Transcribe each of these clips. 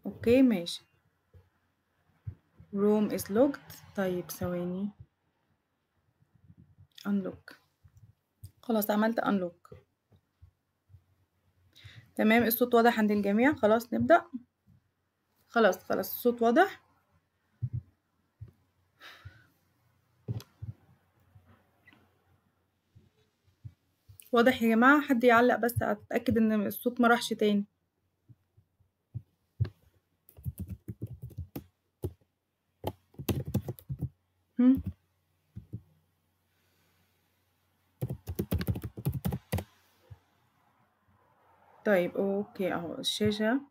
اوكي ماشي room is locked طيب ثواني unlock خلاص عملت unlock تمام الصوت واضح عند الجميع خلاص نبدأ خلاص خلاص الصوت واضح واضح يا جماعة حد يعلق بس أتأكد إن الصوت ما راحش تاني هم؟ طيب اوكي اهو الشاشة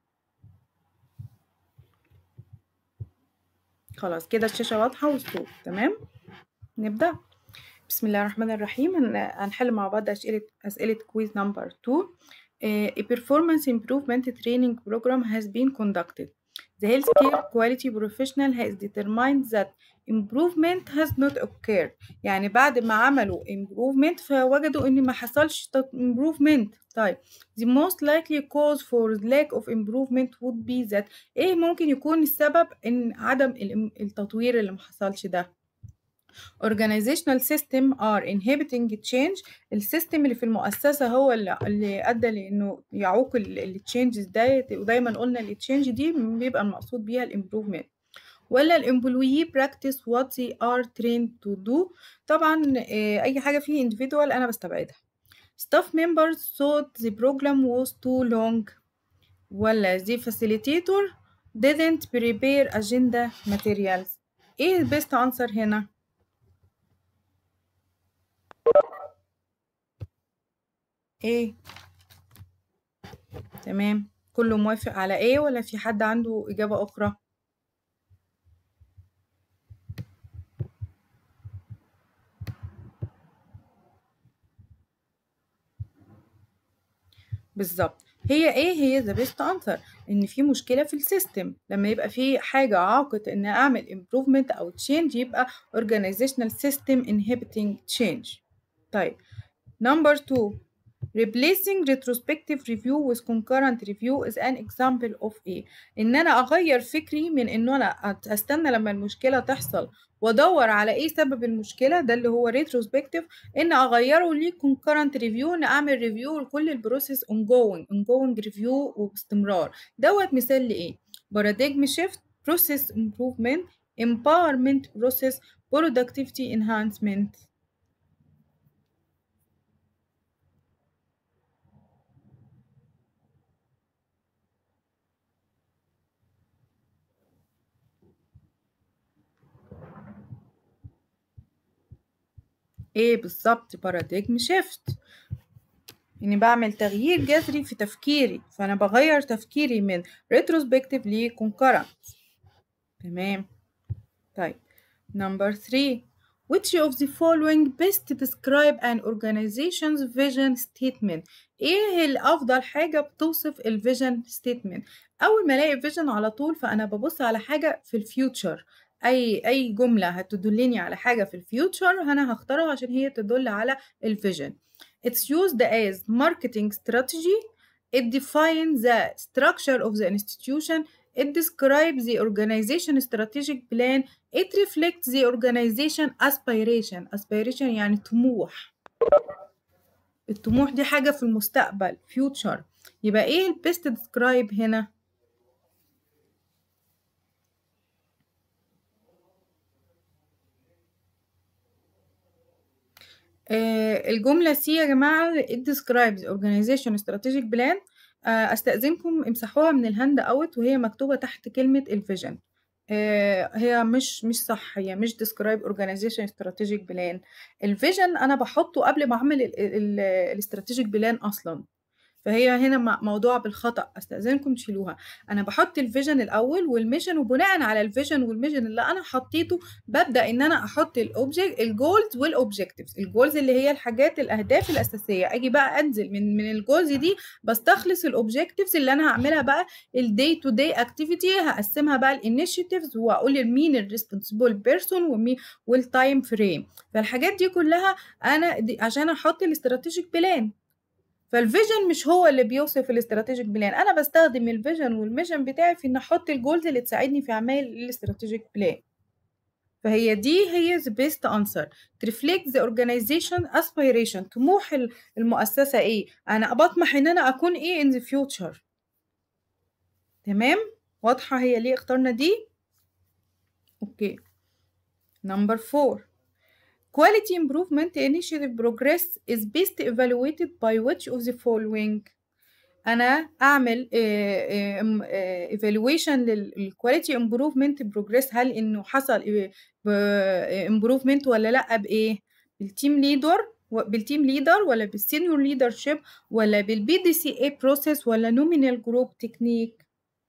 خلاص كده الشاشة واضحة والصوت تمام نبدأ بسم الله الرحمن الرحيم هن- هنحل مع بعض أسئلة أسئلة كويز نمبر 2 Uh, a performance improvement training program has been conducted. The healthcare quality professional has determined that improvement has not occurred. يعني بعد ما عملوا improvement فوجدوا إن ما حصلش تط- improvement. طيب the most likely cause for lack of improvement would be that إيه ممكن يكون السبب إن عدم الام- التطوير اللي ما حصلش ده؟ organizational system are inhibiting change السيستم اللي في المؤسسة هو اللي, اللي أدى لأنه يعوق التشينجز ده ودايما قلنا التشينج دي بيبقى المقصود بيها الامبروفمنت ولا الامبلويي practice what they are trained to do طبعا آه، أي حاجة فيه individual أنا بستبعدها staff members thought the program was too long ولا the facilitator didn't prepare agenda materials ايه البيست answer هنا ايه تمام كله موافق على ايه ولا في حد عنده إجابة أخرى بالظبط هي ايه هي ذا بيست انسر ان في مشكله في السيستم لما يبقى في حاجه عاقت ان اعمل امبروفمنت او تشينج يبقى organizational system inhibiting change طيب number two replacing retrospective review with concurrent review is an example of ايه ان انا اغير فكري من انه انا أت- استنى لما المشكله تحصل وادور على ايه سبب المشكله ده اللي هو retrospective ان اغيره ل concurrent review ان اعمل ريفيو لكل البروسيس ongoing ongoing review وباستمرار دوت مثال لايه paradigm shift process improvement empowerment process productivity enhancement ايه بالظبط paradigm shift اني بعمل تغيير جذري في تفكيري فانا بغير تفكيري من retrospective ل concurrent تمام طيب number three which of the following best describe an organization's vision statement ايه الافضل حاجة بتوصف الفيجن statement اول ما الاقي فيجن على طول فانا ببص على حاجة في الفيوتشر اي اي جملة هتدلني على حاجة في الفيوتشر انا هختارها عشان هي تدل على الفيجن It's used as marketing strategy. It defines the structure of the institution. It describes the organization strategic plan. It reflects the organization aspiration. Aspiration يعني طموح. الطموح دي حاجة في المستقبل future. يبقى ايه ال best describe هنا؟ آه، الجملة سي يا جماعة it describes organization strategic plan آه، استأذنكم امسحوها من الهاند اوت وهي مكتوبة تحت كلمة الفيجن آه، هي مش مش صح هي مش describe organization strategic plan الفيجن انا بحطه قبل ما اعمل الاستراتيجيك بلان اصلا فهي هنا م- موضوع بالخطأ استأذنكم تشيلوها انا بحط الفيجن الاول والميشن وبناء على الفيجن والميشن اللي انا حطيته ببدأ ان انا احط الاوبجكت الجولز والاوبجكتيفز الجولز اللي هي الحاجات الاهداف الاساسيه اجي بقى انزل من من الجولز دي بستخلص الاوبجكتيفز اللي انا هعملها بقى الدي تو دي اكتيفيتي هقسمها بقى الانيشيتيفز واقول مين الريسبونسبل بيرسون ومين والتايم فريم فالحاجات دي كلها انا دي عشان احط الاستراتيجيك بلان فالفيجن مش هو اللي بيوصف الاستراتيجيك بلان انا بستخدم الفيجن والميشن بتاعي في ان احط الجولز اللي تساعدني في اعمال الاستراتيجيك بلان فهي دي هي the best answer to reflect the organization aspiration طموح المؤسسة ايه انا بطمح ان انا اكون ايه in the future تمام واضحة هي ليه اخترنا دي اوكي number four quality improvement initiative progress is best evaluated by which of the following انا اعمل evaluation للquality improvement progress هل انه حصل improvement ولا لا بايه بالتيم ليدر بالتيم ليدر ولا بالسينيور ليدرشيب ولا بالبي دي سي اي بروسيس ولا نومينال جروب تكنيك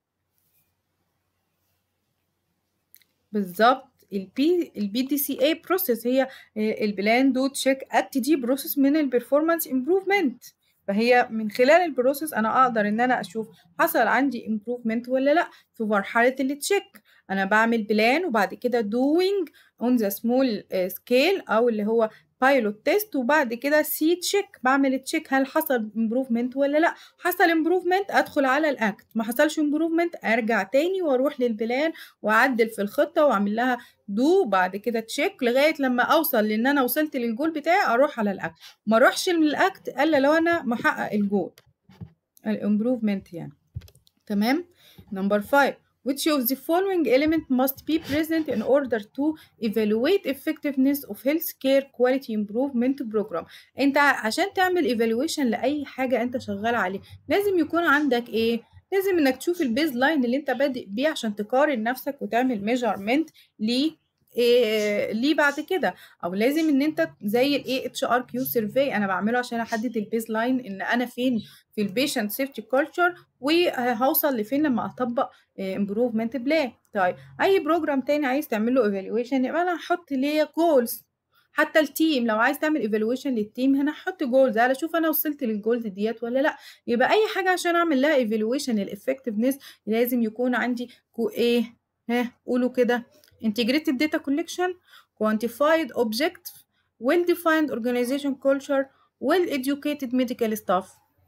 بالظبط البي البي دي سي اي بروسيس هي البلان دو تشيك اكت دي بروسيس من البرفورمانس امبروفمنت فهي من خلال البروسيس انا اقدر ان انا اشوف حصل عندي امبروفمنت ولا لا في مرحله التشيك انا بعمل بلان وبعد كده دوينج اون ذا سمول سكيل او اللي هو بايلوت تيست وبعد كده سي تشيك بعمل تشيك هل حصل امبروفمنت ولا لا حصل امبروفمنت ادخل على الاكت ما حصلش امبروفمنت ارجع تاني واروح للبلان واعدل في الخطه واعمل لها دو بعد كده تشيك لغايه لما اوصل لان انا وصلت للجول بتاعي اروح على الاكت ما اروحش للاكت الا لو انا محقق الجول الامبروفمنت يعني تمام نمبر 5 Which of the following element must be present in order to evaluate effectiveness of healthcare quality improvement program انت عشان تعمل evaluation لأي حاجة انت شغال عليه لازم يكون عندك ايه لازم انك تشوف البيز لاين اللي انت بادئ بيه عشان تقارن نفسك وتعمل ميجرمنت ليه إيه ليه بعد كده او لازم ان انت زي الاي اتش ار كيو سيرفي انا بعمله عشان احدد البيز لاين ان انا فين في البيشنت سيفتي كلتشر وهوصل لفين لما اطبق امبروفمنت بلان طيب اي بروجرام تاني عايز تعمل له ايفالويشن يبقى انا هحط ليا جولز حتى التيم لو عايز تعمل ايفالويشن للتيم هنا هحط جولز على اشوف انا وصلت للجولز ديت ولا لا يبقى اي حاجه عشان اعمل لها ايفالويشن للافكتفنس لازم يكون عندي كو ايه ها قولوا كده integrated data collection quantified objective well defined organization culture well educated medical staff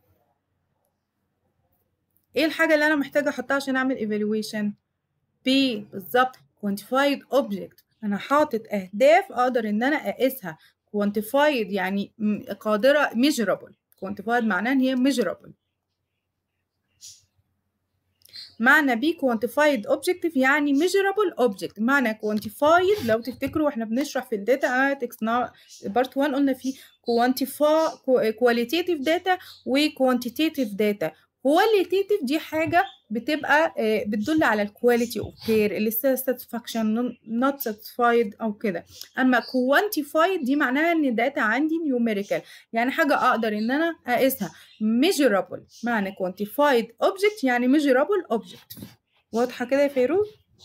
ايه الحاجه اللي انا محتاجه احطها عشان اعمل evaluation B بالظبط quantified object انا حاطط اهداف اقدر ان انا اقيسها quantified يعني قادره measurable quantified معناه ان هي measurable معنى بي quantified objective يعني measurable object معنى quantified لو تفتكروا واحنا بنشرح في الداتا اناليتكس بارت 1 قلنا في quantify qualitative data و quantitative data qualitative دي حاجة بتبقى بتدل على الكواليتي اوف كير اللي satisfaction not satisfied او كده اما quantified دي معناها ان الداتا عندي numerical يعني حاجة اقدر ان انا اقيسها measurable معنى quantified object يعني measurable object واضحة كده يا فيروز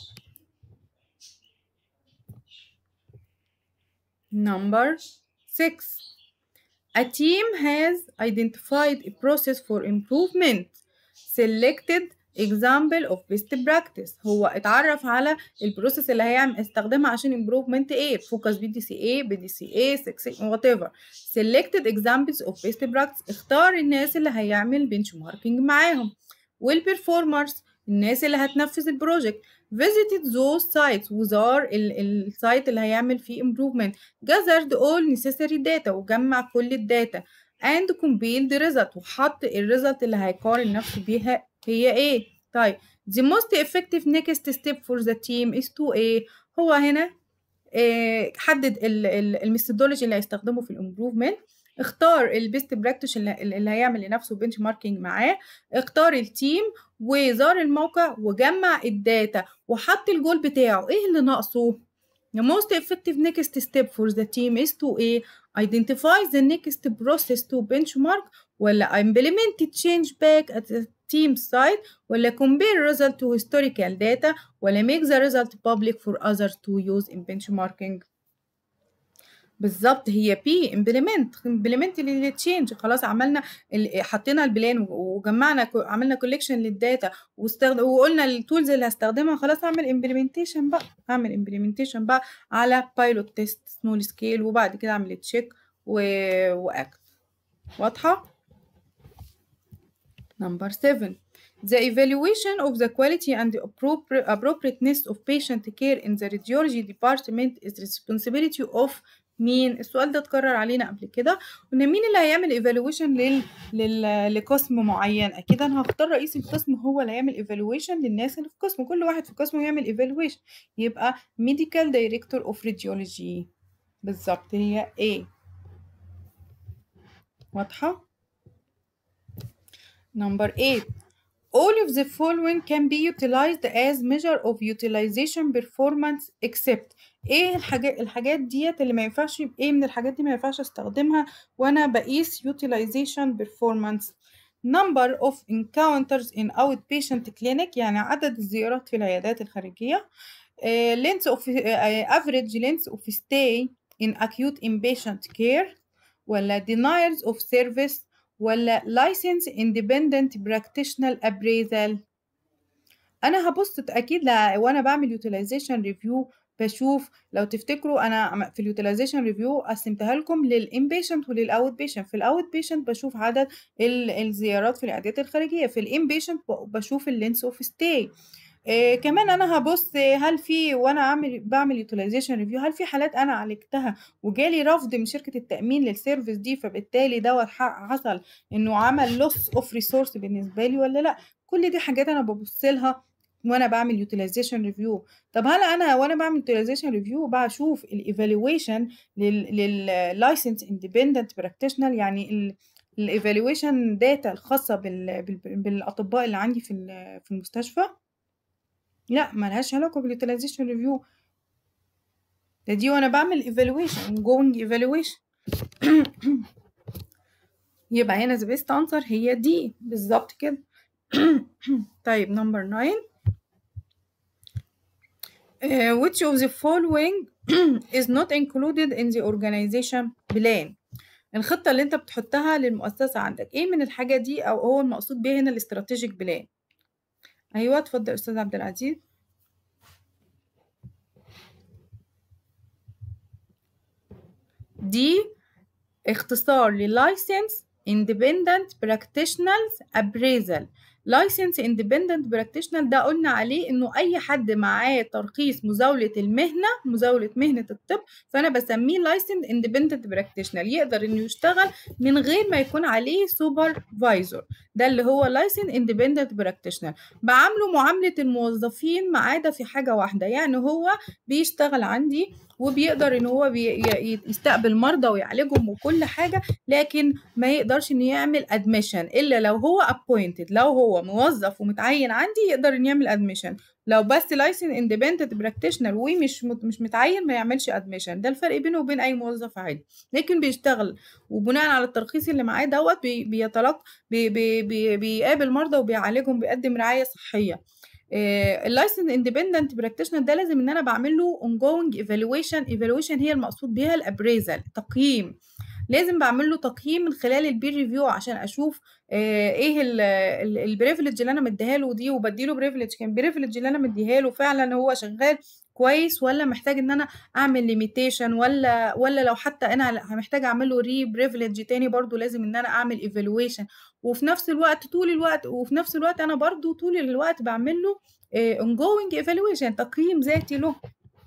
number 6 A team has identified a process for improvement selected example of best practice هو اتعرف على البروسيس اللي هيعمل استخدمها عشان improvement ايه فوكس بي دي سي اي بي دي سي اي 6 whatever selected examples of best practice اختار الناس اللي هيعمل bench marking معاهم والperformers الناس اللي هتنفذ البروجكت visited those sites وزار السايت اللي هيعمل فيه improvement gathered all necessary data وجمع كل الداتا and compiled the result وحط الريزلت اللي هيقارن نفسه بيها هي ايه طيب the most effective next step for the team is to ايه هو هنا إيه حدد الميثودولوجي اللي هيستخدمه في الامبروفمنت اختار البيست براكتس اللي, اللي هيعمل لنفسه بنش ماركينج معاه اختار التيم وزار الموقع وجمع الداتا وحط الجول بتاعه ايه اللي ناقصه The most effective next step for the team is to a identify the next process to benchmark ولا implement change back at the team site ولا compare result to historical data ولا make the result public for others to use in benchmarking بالظبط هي بي امبلمنت امبلمنت للتشينج خلاص عملنا حطينا البلان وجمعنا عملنا كوليكشن للداتا واستخدم وقلنا التولز اللي هستخدمها خلاص اعمل امبلمنتيشن بقى اعمل امبلمنتيشن بقى على بايلوت تيست سمول سكيل وبعد كده اعمل تشيك و... واكت واضحه Number seven, the evaluation of the quality and appropriateness of patient care in the radiology department is responsibility of مين السؤال ده اتكرر علينا قبل كده قلنا مين اللي هيعمل ايفالويشن لل... لل... لقسم معين اكيد انا هختار رئيس القسم هو اللي هيعمل ايفالويشن للناس اللي في القسم كل واحد في قسمه يعمل ايفالويشن يبقى ميديكال دايركتور اوف راديولوجي بالظبط هي A واضحه Number 8. All of the following can be utilized as measure of utilization performance except ايه الحاجات الحاجات ديت اللي ما ينفعش ايه من الحاجات دي ما ينفعش استخدمها وانا بقيس utilization performance number of encounters in outpatient clinic يعني عدد الزيارات في العيادات الخارجية uh, length of uh, average length of stay in acute inpatient care ولا denials of service ولا license independent practitioner appraisal انا هبص اكيد لا وانا بعمل utilization review بشوف لو تفتكروا انا في اليوتيلايزيشن ريفيو قسمتها لكم للانبيشنت وللاوت بيشنت في الاوت بيشنت بشوف عدد الزيارات في العيادات الخارجيه في الانبيشنت بشوف اللينس اوف ستاي إيه كمان انا هبص هل في وانا عامل بعمل يوتيلايزيشن ريفيو هل في حالات انا عالجتها وجالي رفض من شركه التامين للسيرفيس دي فبالتالي دوت حصل انه عمل لوس اوف ريسورس بالنسبه لي ولا لا كل دي حاجات انا ببص لها وانا بعمل يوتيلايزيشن ريفيو طب هل انا وانا بعمل يوتيلايزيشن ريفيو بشوف الايفالويشن لللايسنس اندبندنت براكتيشنر يعني الايفالويشن داتا الخاصه بال... بال... بالاطباء اللي عندي في في المستشفى لا ملهاش علاقه باليوتيلايزيشن ريفيو ده دي وانا بعمل ايفالويشن جوينج ايفالويشن يبقى هنا the best answer هي دي بالظبط كده طيب نمبر 9 Uh, which of the following is not included in the organization plan الخطة اللي انت بتحطها للمؤسسة عندك ايه من الحاجة دي او هو المقصود بيه هنا الاستراتيجيك بلان ايوه اتفضل استاذ عبد العزيز دي اختصار للايسنس independent practitioners appraisal لايسنس اندبندنت براكتيشنر ده قلنا عليه انه اي حد معاه ترخيص مزاوله المهنه مزاوله مهنه الطب فانا بسميه لايسنس اندبندنت براكتيشنر يقدر انه يشتغل من غير ما يكون عليه سوبرفايزر ده اللي هو لايسنس اندبندنت براكتيشنر بعامله معامله الموظفين ما عدا في حاجه واحده يعني هو بيشتغل عندي وبيقدر ان هو يستقبل مرضى ويعالجهم وكل حاجه لكن ما يقدرش انه يعمل ادميشن الا لو هو ابوينتد لو هو موظف ومتعين عندي يقدر انه يعمل ادميشن لو بس لايسن اندبندنت براكتيشنر ومش مش متعين ما يعملش ادميشن ده الفرق بينه وبين اي موظف عادي لكن بيشتغل وبناء على الترخيص اللي معاه دوت بي بيتلقى بي بي بي بيقابل مرضى وبيعالجهم بيقدم رعايه صحيه اللايسنس اندبندنت براكتيشنر ده لازم ان انا بعمل له اون جوينج ايفالويشن ايفالويشن هي المقصود بيها الابريزل تقييم لازم بعمل له تقييم من خلال البير ريفيو عشان اشوف آه ايه البريفليج اللي انا مديها له دي وبديله بريفليج كان بريفليج اللي انا مديها له فعلا هو شغال كويس ولا محتاج ان انا اعمل ليميتيشن ولا ولا لو حتى انا محتاج اعمل له ري بريفليج تاني برضو لازم ان انا اعمل ايفالويشن وفي نفس الوقت طول الوقت وفي نفس الوقت انا برضو طول الوقت بعمل له ongoing ايفالويشن تقييم ذاتي له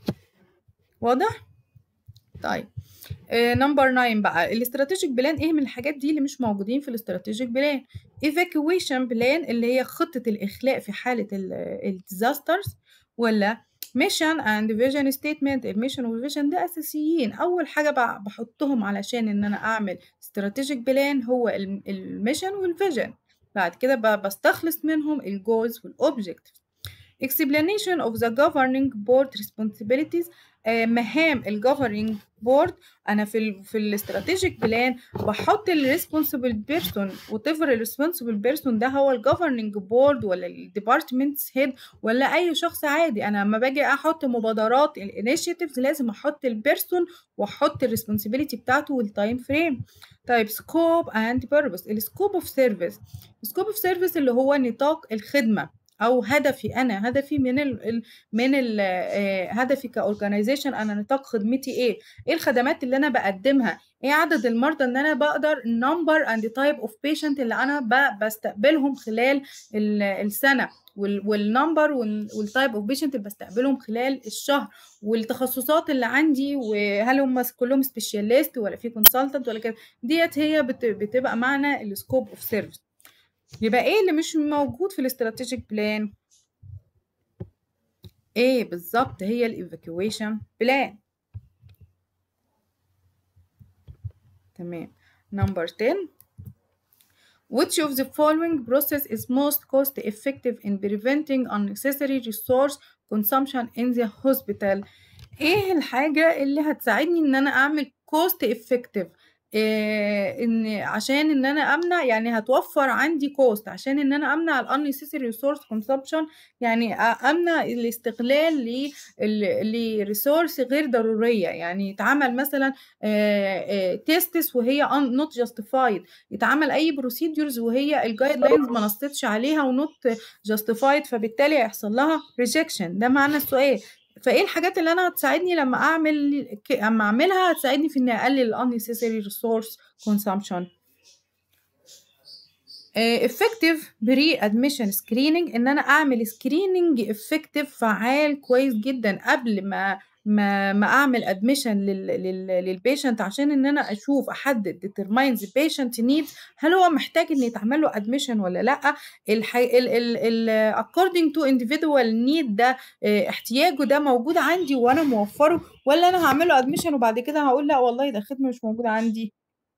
واضح طيب نمبر 9 بقى الاستراتيجيك بلان ايه من الحاجات دي اللي مش موجودين في الاستراتيجيك بلان ايفاكويشن بلان اللي هي خطه الاخلاء في حاله الديزاسترز ولا ميشن اند فيجن ستيتمنت الميشن والفيجن ده اساسيين اول حاجه بحطهم علشان ان انا اعمل استراتيجيك بلان هو الميشن والفيجن بعد كده بستخلص منهم الجولز والاوبجكتيف explanation of the governing board responsibilities مهام الجوفرنج بورد انا في ال في الاستراتيجيك بلان بحط الريسبونسبل بيرسون وتفر الريسبونسبل بيرسون ده هو الجوفرنج بورد ولا الديبارتمنتس هيد ولا اي شخص عادي انا لما باجي احط مبادرات الانيشيتيفز لازم احط البيرسون واحط الريسبونسبيلتي بتاعته والتايم فريم طيب سكوب اند بيربس السكوب اوف سيرفيس السكوب اوف سيرفيس اللي هو نطاق الخدمه او هدفي انا هدفي من ال من ال هدفي كاورجنايزيشن انا نطاق خدمتي ايه ايه الخدمات اللي انا بقدمها ايه عدد المرضى اللي انا بقدر نمبر اند تايب اوف بيشنت اللي انا بستقبلهم خلال السنه والنمبر والتايب اوف بيشنت اللي بستقبلهم خلال الشهر والتخصصات اللي عندي وهل هم كلهم سبيشاليست ولا في كونسلتنت ولا كده ديت هي بتبقى معنى السكوب اوف سيرفيس يبقى ايه اللي مش موجود في الاستراتيجيك بلان ايه بالظبط هي الايفاكويشن بلان تمام نمبر 10 Which of the following process is most cost effective in preventing unnecessary resource consumption in the hospital ايه الحاجة اللي هتساعدني ان انا اعمل cost effective إيه ان عشان ان انا امنع يعني هتوفر عندي كوست عشان ان انا امنع الانسيسري ريسورس كونسبشن يعني امنع الاستغلال لريسورس غير ضروريه يعني يتعمل مثلا تيستس وهي نوت جاستيفايد يتعمل اي بروسيدورز وهي الجايد لاينز ما نصتش عليها ونوت جاستيفايد فبالتالي هيحصل لها ريجكشن ده معنى السؤال فايه الحاجات اللي انا هتساعدني لما اعمل اما اعملها هتساعدني في اني اقلل ال unnecessary resource consumption effective بري ادميشن سكريننج ان انا اعمل سكريننج افكتيف فعال كويس جدا قبل ما ما ما اعمل ادميشن للبيشنت عشان ان انا اشوف احدد determine the patient needs هل هو محتاج ان يتعمل له ادميشن ولا لا الحي... ال ال ال according to individual need ده احتياجه ده موجود عندي وانا موفره ولا انا هعمل له ادميشن وبعد كده هقول لا والله ده خدمه مش موجوده عندي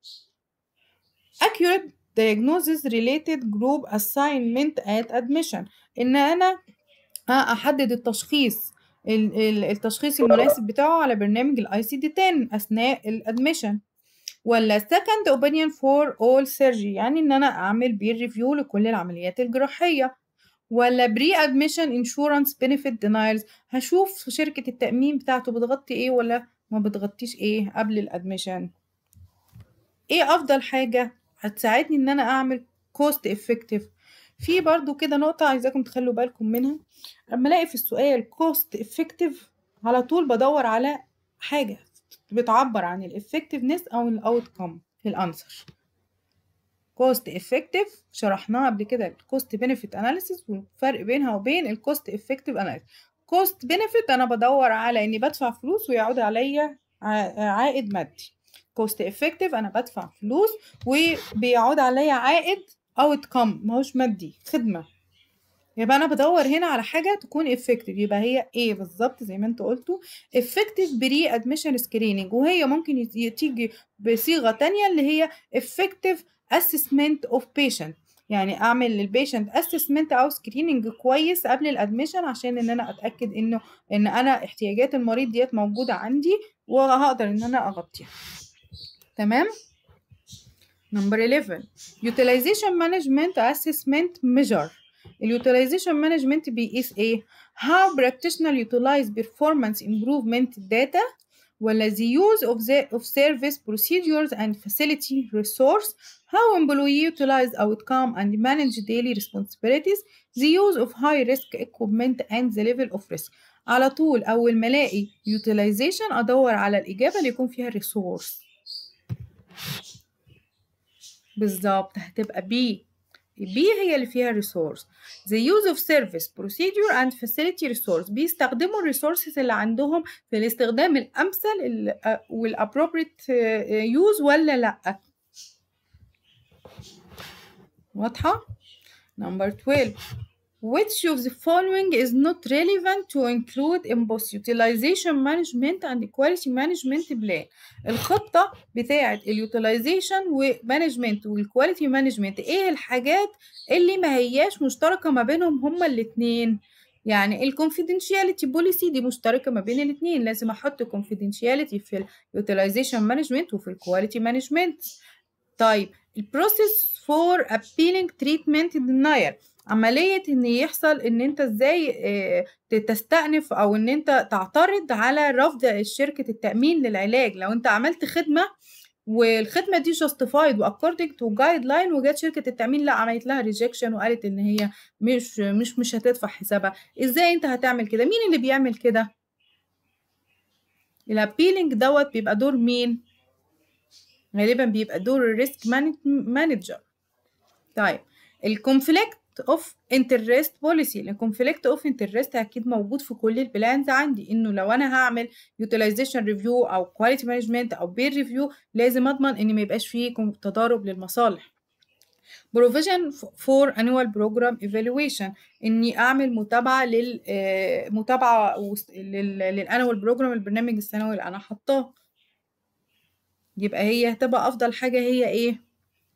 accurate diagnosis related group assignment at admission ان انا احدد التشخيص التشخيص المناسب بتاعه على برنامج الاي سي دي 10 اثناء الادميشن ولا second opinion for all surgery يعني ان انا اعمل بير ريفيو لكل العمليات الجراحيه ولا بري ادميشن انشورنس بنفيت denials هشوف شركه التامين بتاعته بتغطي ايه ولا ما بتغطيش ايه قبل الادميشن ايه افضل حاجه هتساعدني ان انا اعمل كوست افكتيف في برضو كده نقطة عايزاكم تخلوا بالكم منها لما الاقي في السؤال cost effective على طول بدور على حاجة بتعبر عن الافكتفنس او الاوتكم في الانسر cost effective شرحناها قبل كده الكوست بنفيت اناليسيس والفرق بينها وبين الكوست افكتيف اناليسيس كوست بنفيت انا بدور على اني بدفع فلوس ويعود عليا عائد مادي كوست افكتيف انا بدفع فلوس وبيعود عليا عائد اوتكم ماهوش مادي خدمه يبقى انا بدور هنا على حاجه تكون افكتيف يبقى هي ايه بالظبط زي ما انتوا قلتوا افكتيف بري ادميشن سكريننج وهي ممكن تيجي بصيغه تانية اللي هي افكتيف اسسمنت اوف بيشنت يعني اعمل للبيشنت اسسمنت او سكريننج كويس قبل الادميشن عشان ان انا اتاكد انه ان انا احتياجات المريض ديت موجوده عندي وهقدر ان انا اغطيها تمام نمبر 11 utilization management assessment measure الutilization management بيقيس ايه how practitioner utilize performance improvement data ولا the use of the of service procedures and facility resource how employee utilize outcome and manage daily responsibilities the use of high risk equipment and the level of risk على طول اول ما الاقي utilization ادور على الاجابه اللي يكون فيها resource بالظبط هتبقى بي بي هي اللي فيها ريسورس the use of service procedure and facility resource بيستخدموا الريسورسز اللي عندهم في الاستخدام الامثل والappropriate use ولا لا واضحه نمبر 12 Which of the following is not relevant to include in both utilization management and quality management plan الخطة بتاعة اليوتيلايزيشن ومانجمنت والكواليتي مانجمنت ايه الحاجات اللي ما هياش مشتركة ما بينهم هما الاتنين يعني الكونفيدنشياليتي بوليسي دي مشتركة ما بين الاتنين لازم احط confidentiality في اليوتيلايزيشن مانجمنت وفي الكواليتي مانجمنت طيب البروسيس فور appealing treatment denial عملية ان يحصل ان انت ازاي تستأنف او ان انت تعترض على رفض شركة التأمين للعلاج لو انت عملت خدمة والخدمه دي جاستيفايد واكوردنج تو جايد لاين وجت شركه التامين لا عملت لها ريجكشن وقالت ان هي مش مش مش هتدفع حسابها ازاي انت هتعمل كده مين اللي بيعمل كده الابيلينج دوت بيبقى دور مين غالبا بيبقى دور الريسك مانجر طيب الكونفليكت اوف انترست بوليسي الكونفليكت اوف انترست اكيد موجود في كل البلانز عندي انه لو انا هعمل يوتيلايزيشن ريفيو او كواليتي مانجمنت او بير ريفيو لازم اضمن ان ما يبقاش فيه تضارب للمصالح provision for annual program evaluation اني اعمل متابعه لل متابعه للانوال بروجرام البرنامج السنوي اللي انا حاطاه يبقى هي هتبقى افضل حاجه هي ايه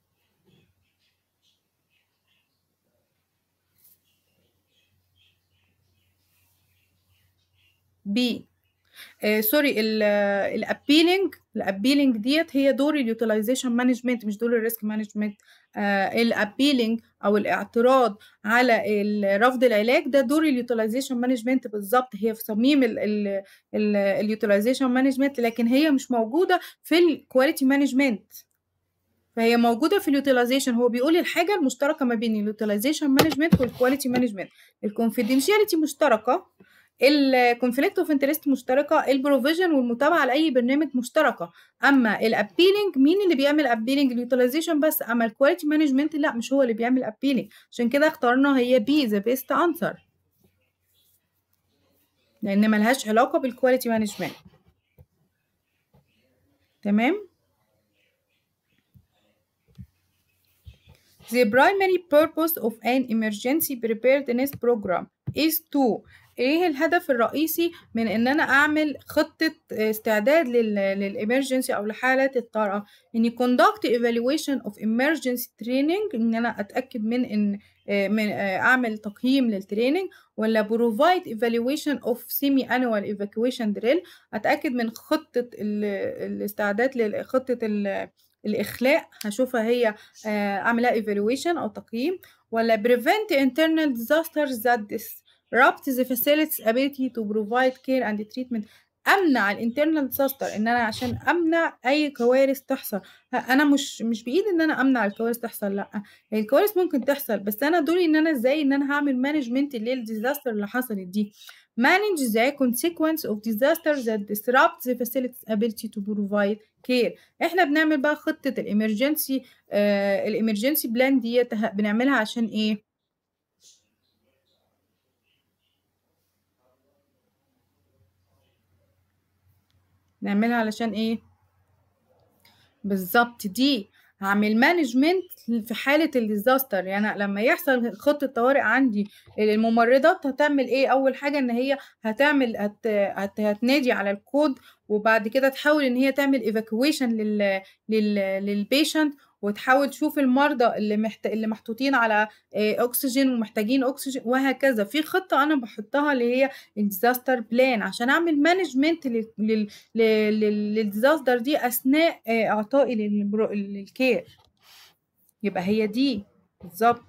بي آه سوري الابيلينج الابيلينج ديت هي دور اليوتيلايزيشن مانجمنت مش دور الريسك مانجمنت آه الابيلينج او الاعتراض على رفض العلاج ده دور اليوتيلايزيشن مانجمنت بالظبط هي في صميم اليوتيلايزيشن مانجمنت لكن هي مش موجوده في الكواليتي مانجمنت فهي موجوده في اليوتيلايزيشن هو بيقول الحاجه المشتركه ما بين اليوتيلايزيشن مانجمنت والكواليتي مانجمنت الكونفيدنشاليتي مشتركه الكونفليكت اوف انترست مشتركه البروفيجن والمتابعه لاي برنامج مشتركه اما الابيلينج مين اللي بيعمل ابيلينج اليوتيلايزيشن بس اما الكواليتي مانجمنت لا مش هو اللي بيعمل ابيلينج عشان كده اخترنا هي بي ذا بيست انسر لان ملهاش علاقه بالكواليتي مانجمنت تمام The primary purpose of an emergency preparedness program is to ايه الهدف الرئيسي من ان انا اعمل خطة استعداد للإمرجنسي او لحالات الطارئة اني conduct evaluation of emergency training ان انا اتأكد من ان من اعمل تقييم للتريننج ولا provide evaluation of semi annual evacuation drill اتأكد من خطة الاستعداد لخطة الإخلاء هشوفها هي أعملها evaluation أو تقييم ولا prevent internal disasters that disrupt the facility's ability to provide care and treatment امنع الانترنال ديزاستر ان انا عشان امنع اي كوارث تحصل انا مش مش بايدي ان انا امنع الكوارث تحصل لا هي الكوارث ممكن تحصل بس انا دوري ان انا ازاي ان انا هعمل مانجمنت للديزاستر اللي حصلت دي manage the consequence of disasters that disrupt the facility's ability to provide care احنا بنعمل بقى خطة الامرجنسي آه الامرجنسي بلان ديت بنعملها عشان ايه نعملها علشان ايه بالظبط دي هعمل مانجمنت في حالة الديزاستر يعني لما يحصل خطة طوارئ عندي الممرضات هتعمل ايه اول حاجة ان هي هتعمل هت... هت... هتنادي على الكود وبعد كده تحاول ان هي تعمل ايفاكويشن لل لل للبيشنت وتحاول تشوف المرضى اللي محت... اللي محطوطين على اكسجين ومحتاجين اكسجين وهكذا في خطه انا بحطها اللي هي الديزاستر بلان عشان اعمل مانجمنت لل... لل... لل... للديزاستر دي اثناء اعطائي للبرو... للكير يبقى هي دي بالظبط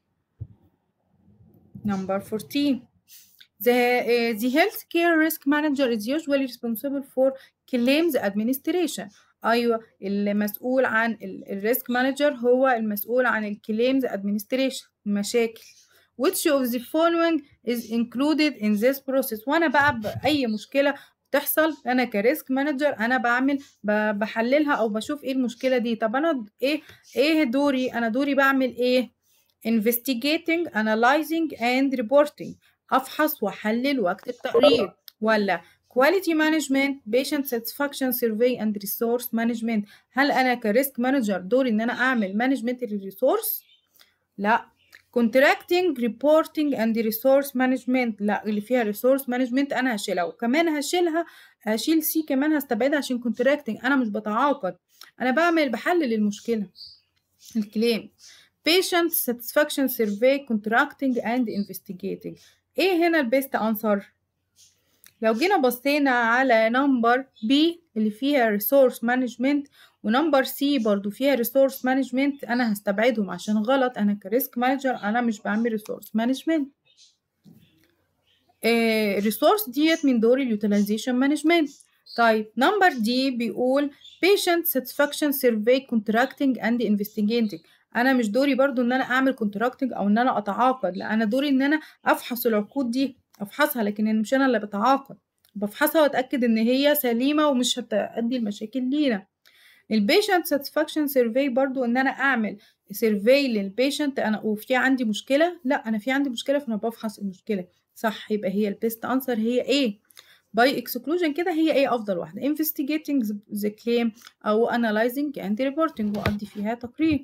نمبر 14 The, uh, the healthcare risk manager is usually responsible for claims administration ايوه المسؤول عن الريسك مانجر هو المسؤول عن الكليمز ادمنستريشن المشاكل which of the following is included in this process وانا بقى باي مشكله تحصل انا كريسك مانجر انا بعمل بحللها او بشوف ايه المشكله دي طب انا ايه ايه دوري انا دوري بعمل ايه investigating analyzing and reporting افحص واحلل واكتب تقرير ولا quality management patient satisfaction survey and resource management هل انا كريسك مانجر دوري ان انا اعمل مانجمنت للريسورس لا contracting reporting and resource management لا اللي فيها resource management انا هشيلها وكمان هشيلها هشيل سي كمان هستبعدها عشان contracting انا مش بتعاقد انا بعمل بحلل المشكله الكليم patient satisfaction survey contracting and investigating ايه هنا البيست انسر لو جينا بصينا على نمبر بي اللي فيها ريسورس مانجمنت ونمبر سي برضو فيها ريسورس مانجمنت انا هستبعدهم عشان غلط انا كريسك مانجر انا مش بعمل ريسورس مانجمنت ريسورس ديت من دور اليوتيلايزيشن مانجمنت طيب نمبر دي بيقول patient satisfaction survey contracting and investigating انا مش دوري برضو ان انا اعمل contracting او ان انا اتعاقد لا انا دوري ان انا افحص العقود دي افحصها لكن مش انا اللي بتعاقد بفحصها واتاكد ان هي سليمه ومش هتؤدي لمشاكل لينا البيشنت ساتسفاكشن سيرفي برضو ان انا اعمل سيرفي للبيشنت انا وفي عندي مشكله لا انا في عندي مشكله فانا بفحص المشكله صح يبقى هي البيست انسر هي ايه باي اكسكلوجن كده هي ايه افضل واحده investigating the claim او analyzing and reporting واقضي فيها تقرير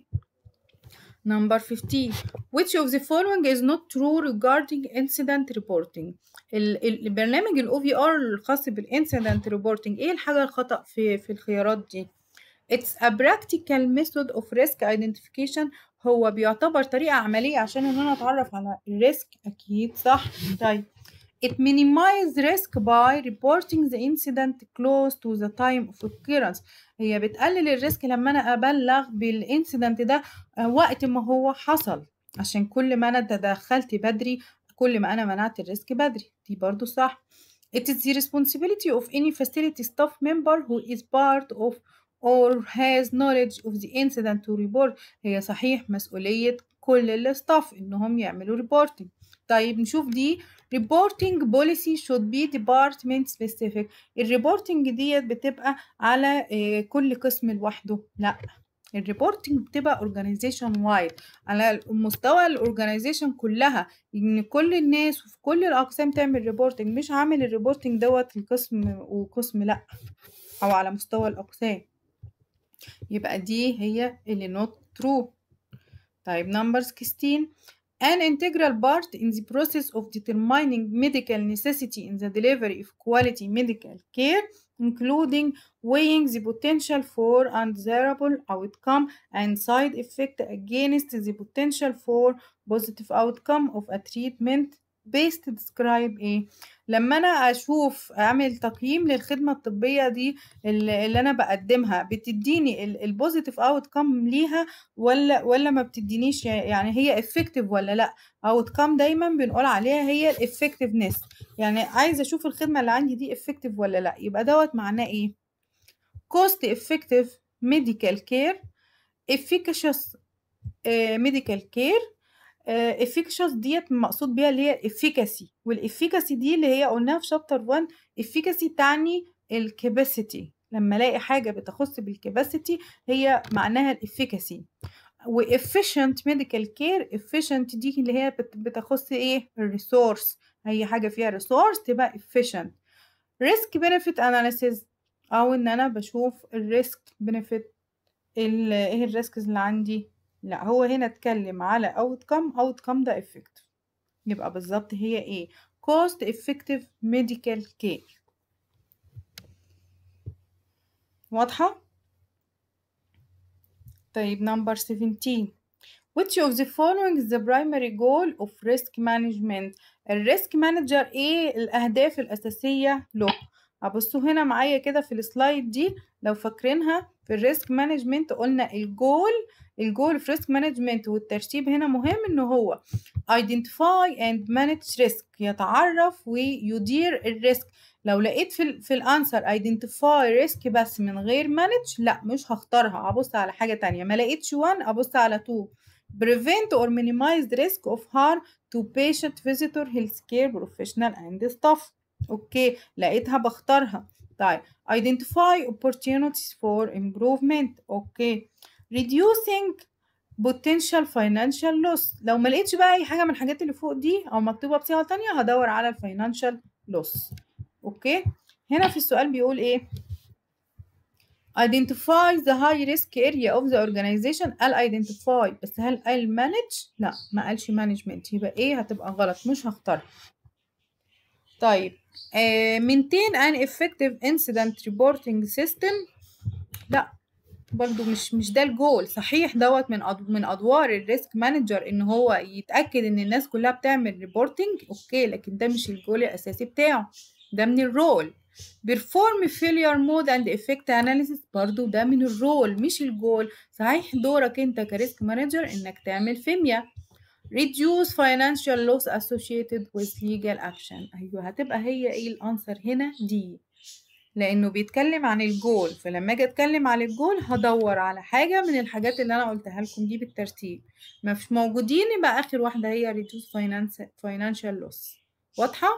Number 15 Which of the following is not true regarding incident reporting ال- البرنامج ال OVR الخاص بالincident reporting ايه الحاجة الخطأ في في الخيارات دي It's a practical method of risk identification هو بيعتبر طريقة عملية عشان ان انا اتعرف على الريسك اكيد صح طيب It minimizes risk by reporting the incident close to the time of occurrence هي بتقلل الريسك لما انا ابلغ بالانسيدنت ده وقت ما هو حصل عشان كل ما انا تدخلت بدري كل ما انا منعت الريسك بدري دي برضو صح It is the responsibility of any facility staff member who is part of or has knowledge of the incident to report هي صحيح مسؤولية كل الستاف انهم يعملوا reporting طيب نشوف دي reporting policy should be department specific الريبورتنج ديت بتبقى على آه، كل قسم لوحده لا الريبورتنج بتبقى organization wide على مستوى الاورجانيزيشن كلها ان كل الناس وفي كل الاقسام تعمل ريبورتنج مش عامل الريبورتنج دوت القسم وقسم لا او على مستوى الاقسام يبقى دي هي اللي not true طيب number 16 an integral part in the process of determining medical necessity in the delivery of quality medical care including weighing the potential for undesirable outcome and side effect against the potential for positive outcome of a treatment based describe ايه لما انا اشوف اعمل تقييم للخدمه الطبيه دي اللي اللي انا بقدمها بتديني البوزيتيف اوت كام ليها ولا ولا ما بتدينيش يعني هي افكتيف ولا لا اوت كام دايما بنقول عليها هي الافكتيفنس يعني عايزه اشوف الخدمه اللي عندي دي افكتيف ولا لا يبقى دوت معناه ايه cost effective medical care efficacious medical care efficacious ديت مقصود بيها اللي هي efficacy والefficacy دي اللي هي قلناها في شابتر 1 efficacy تعني الكاباسيتي لما الاقي حاجه بتخص بالكاباسيتي هي معناها الافيكاسي وefficient medical care efficient دي اللي هي بت- بتخص ايه الريسورس اي حاجه فيها ريسورس تبقى efficient risk benefit analysis او ان انا بشوف الريسك بنفيت ايه الريسكس اللي عندي لا هو هنا اتكلم على outcome outcome ده effective يبقى بالظبط هي ايه cost effective medical care واضحة طيب number 17 which of the following is the primary goal of risk management الريسك مانجر ايه الاهداف الاساسية له ابصوا هنا معايا كده في السلايد دي لو فاكرينها في الريسك مانجمنت قلنا الجول الجول في ريسك مانجمنت والترتيب هنا مهم ان هو identify and manage risk يتعرف ويدير الريسك لو لقيت في ال في الانسر identify risk بس من غير manage لا مش هختارها ابص على حاجة تانية ما لقيتش one ابص على 2 prevent or minimize the risk of harm to patient visitor healthcare professional and staff اوكي لقيتها بختارها طيب identify opportunities for improvement اوكي reducing potential financial loss لو ما لقيتش بقى اي حاجه من الحاجات اللي فوق دي او مكتوبه بصيغه تانية هدور على الفاينانشال loss اوكي هنا في السؤال بيقول ايه identify the high risk area of the organization قال identify بس هل قال manage لا ما قالش management يبقى ايه هتبقى غلط مش هختارها طيب آه maintain an effective incident reporting system لا برضو مش مش ده الجول صحيح دوت من أد... من ادوار الريسك مانجر ان هو يتاكد ان الناس كلها بتعمل ريبورتنج اوكي لكن ده مش الجول الاساسي بتاعه ده من الرول perform failure mode and effect analysis برضو ده من الرول مش الجول صحيح دورك انت كريسك مانجر انك تعمل فيميا reduce financial loss associated with legal action ايوه هتبقى هي ايه الانسر هنا دي لانه بيتكلم عن الجول فلما اجي اتكلم عن الجول هدور على حاجه من الحاجات اللي انا قلتها لكم دي بالترتيب ما فيش موجودين يبقى اخر واحده هي reduce finance financial loss واضحه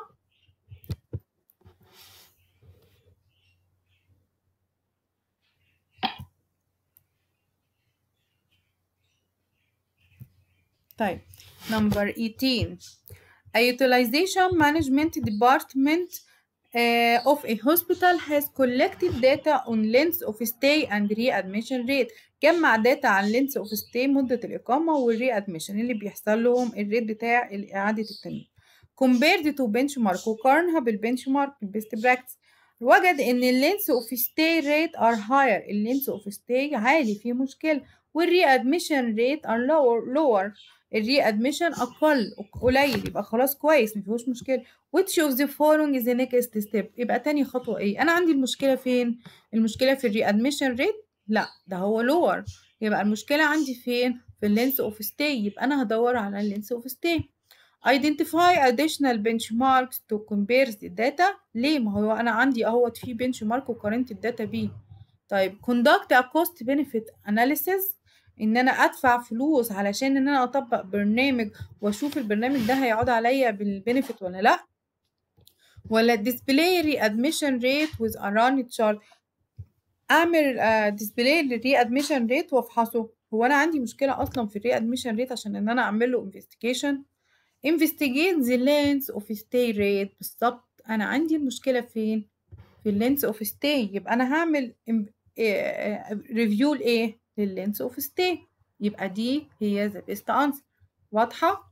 طيب number 18 a utilization management department uh, of a hospital has collected data on length of stay and readmission rate جمع داتا عن length of stay مدة الإقامة والreadmission اللي بيحصل لهم الريت بتاع إعادة التنويم compared to benchmark وقارنها بالبنشمارك البيست براكتس وجد إن اللينس اوف stay rate are higher اللينس اوف stay عالي فيه مشكلة والreadmission rate are lower lower الريادميشن اقل قليل يبقى خلاص كويس مفيهوش مشكله which of the following is the next step يبقى تاني خطوه ايه انا عندي المشكله فين المشكله في الريادميشن ريت لا ده هو lower يبقى المشكله عندي فين في اللينس اوف ستاي يبقى انا هدور على اللينس اوف ستاي identify additional benchmarks to compare the data ليه ما هو انا عندي اهوت في benchmark وقارنت الداتا بيه طيب conduct a cost benefit analysis ان انا ادفع فلوس علشان ان انا اطبق برنامج واشوف البرنامج ده هيعود عليا بالبنفيت ولا لا ولا display readmission rate with a run chart اعمل ديسبلاي للري ادميشن ريت وافحصه هو انا عندي مشكله اصلا في الري ادميشن ريت عشان ان انا اعمل له انفستيجيشن investigate the length of stay rate بالظبط انا عندي المشكله فين في اللينس اوف stay يبقى انا هعمل ريفيو لايه لللينس اوف stay يبقى دي هي the best answer واضحه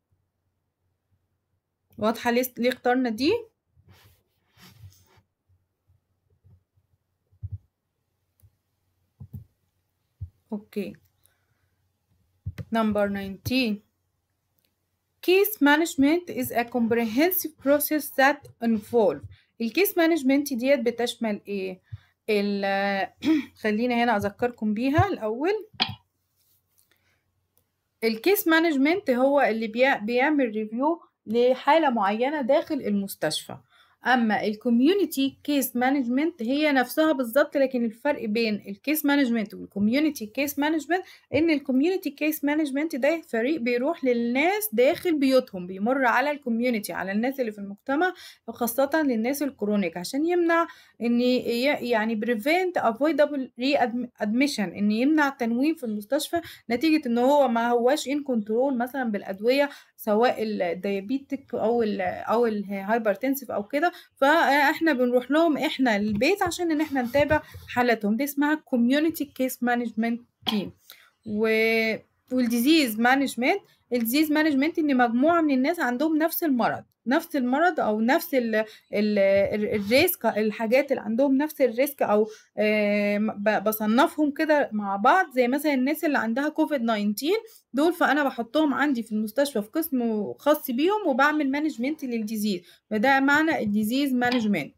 واضحه ليه ليه اخترنا دي اوكي number 19 case management is a comprehensive process that involve الكيس مانجمنت ديت بتشمل ايه خلينا هنا اذكركم بيها الاول الكيس مانجمنت هو اللي بيعمل ريفيو لحاله معينه داخل المستشفى اما الكوميونتي كيس مانجمنت هي نفسها بالظبط لكن الفرق بين الكيس مانجمنت والكوميونتي كيس مانجمنت ان الكوميونتي كيس مانجمنت ده فريق بيروح للناس داخل بيوتهم بيمر على الكوميونتي على الناس اللي في المجتمع وخاصه للناس الكرونيك عشان يمنع ان يعني بريفنت افويدابل ري ادميشن ان يمنع التنويم في المستشفى نتيجه ان هو ما هواش ان كنترول مثلا بالادويه سواء الديابيتك او ال او الهايبرتنسيف او كده فاحنا بنروح لهم احنا البيت عشان ان احنا نتابع حالاتهم دي اسمها كوميونتي كيس مانجمنت تيم و والديزيز مانجمنت الديزيز مانجمنت ان مجموعه من الناس عندهم نفس المرض نفس المرض او نفس ال ال الريسك الحاجات اللي عندهم نفس الريسك او بصنفهم كده مع بعض زي مثلا الناس اللي عندها كوفيد 19 دول فانا بحطهم عندي في المستشفى في قسم خاص بيهم وبعمل مانجمنت للديزيز فده معنى الديزيز مانجمنت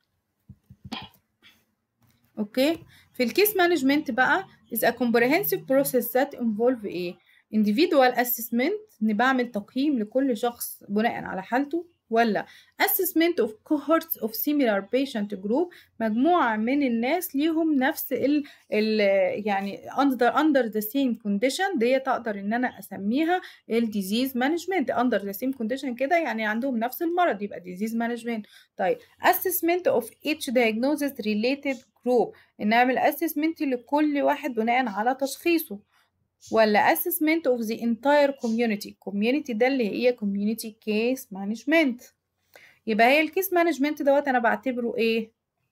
اوكي في الكيس مانجمنت بقى is a comprehensive process that involve ايه individual assessment ان بعمل تقييم لكل شخص بناء على حالته ولا assessment of cohorts of similar patient group مجموعة من الناس ليهم نفس ال, ال يعني under under the same condition دي اقدر ان انا اسميها ال disease management under the same condition كده يعني عندهم نفس المرض يبقى disease management طيب assessment of each diagnosis related group ان اعمل assessment لكل واحد بناء على تشخيصه ولا assessment of the entire community community ده اللي هي community case management يبقى هي الكيس مانجمنت دوت انا بعتبره ايه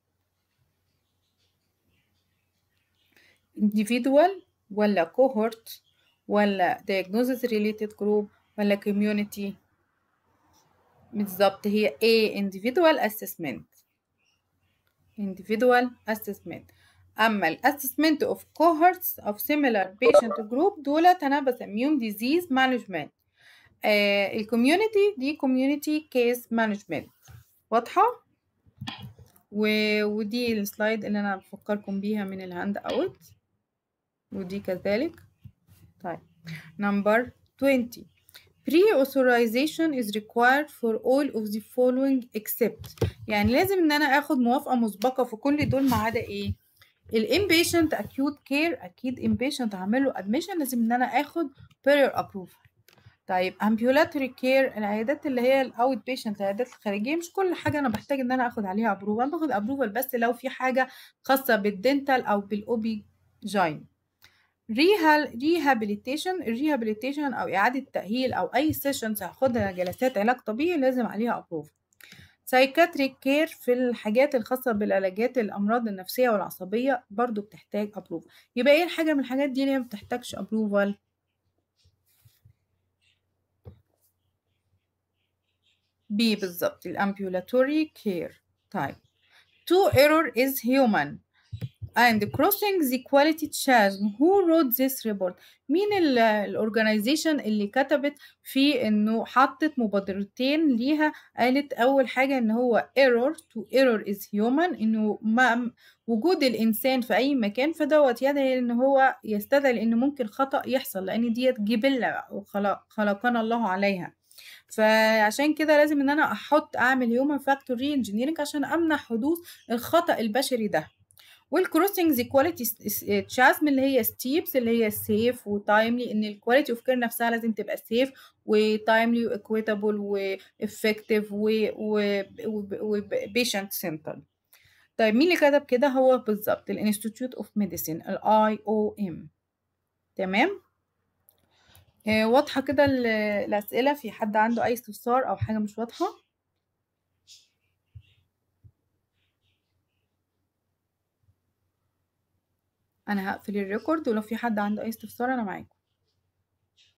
individual ولا cohort ولا diagnosis related group ولا community بالظبط هي A individual assessment individual assessment اما الاسسمنت اوف cohorts of similar patient group دولت انا بسميهم disease management آه الكوميونتي دي community case management واضحه و... ودي السلايد اللي انا بفكركم بيها من الهاند اوت ودي كذلك طيب نمبر 20 pre-authorization is required for all of the following except يعني لازم ان انا اخد موافقة مسبقة في كل دول ما عدا ايه الانبيشنت acute care اكيد inpatient هعمل له admission لازم ان انا اخد prior approval طيب ambulatory care العيادات اللي هي الاوت بيشنت العيادات الخارجيه مش كل حاجه انا بحتاج ان انا اخد عليها ابروفال انا باخد ابروفال بس لو في حاجه خاصه بالدنتال او بالاوبي جاين ريهابيليتيشن الريهابيليتيشن او اعاده تاهيل او اي سيشنز هاخدها جلسات علاج طبيعي لازم عليها ابروفال سايكاتريك كير في الحاجات الخاصة بالعلاجات الأمراض النفسية والعصبية برضو بتحتاج أبروفال يبقى إيه الحاجة من الحاجات دي اللي ما بتحتاجش أبروفال بي بالظبط الامبيولاتوري كير طيب to error is human and crossing the quality chasm who wrote this report مين الاورجنايزيشن اللي كتبت في انه حطت مبادرتين ليها قالت اول حاجه ان هو error to error is human انه ما وجود الانسان في اي مكان فدوت يدعي ان هو يستدعي ان ممكن خطا يحصل لان ديت جبله وخلق خلقنا الله عليها فعشان كده لازم ان انا احط اعمل هيومن فاكتور ري انجينيرنج عشان امنع حدوث الخطا البشري ده والكروسنج ذا كواليتي تشازم اللي هي ستيبس اللي هي سيف وتايملي ان الكواليتي اوف كير نفسها لازم تبقى سيف وتايملي واكويتابل وافكتيف وبيشنت سنتر طيب مين اللي كتب كده هو بالظبط الانستيتيوت اوف ميديسين الاي او ام تمام آه، واضحة كده ال- الأسئلة في حد عنده أي استفسار أو حاجة مش واضحة أنا هقفل الريكورد ولو في حد عنده أي استفسار أنا معاكم